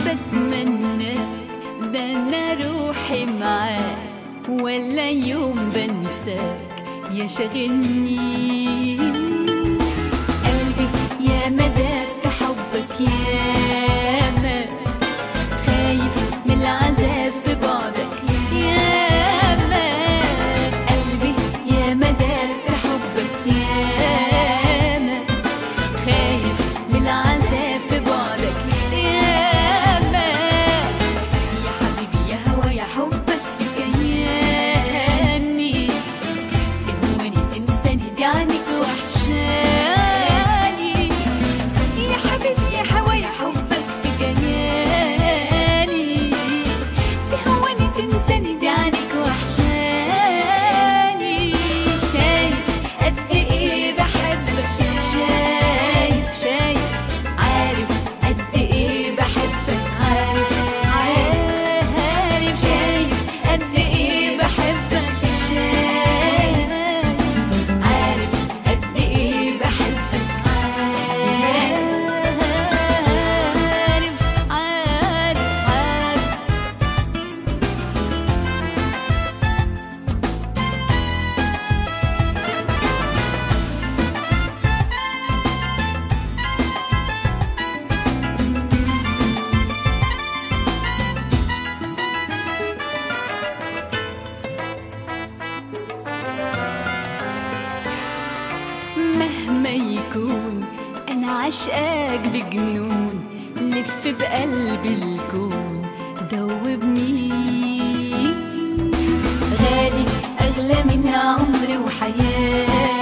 بتمناك ده انا روحي معاك ولا يوم بنساك يا شاغلني قلبي يا مدى في حبك يا ما خايف من العذاب في بعدك يا ما قلبي يا مدى في حبك يا ما خايف من العذاب في بعدك يا ما يا حبيبي يا هوا يا حبك في كياني تهوني تنساني دي عنك وحشاني يا حبيبي يا هوا يا حبك في كياني تهوني تنساني دي عنك وحشاني شايف قد ايه بحبك شايف شايف عارف قد ايه بحبك عارف عارف شايف قد ايه بحبك شايف عارف قد ايه بحبك عارف عارف عارف مهما يكون انا عشقاك بجنون لف بقلبي الكون دوبني غالي اغلى من عمري وحياتي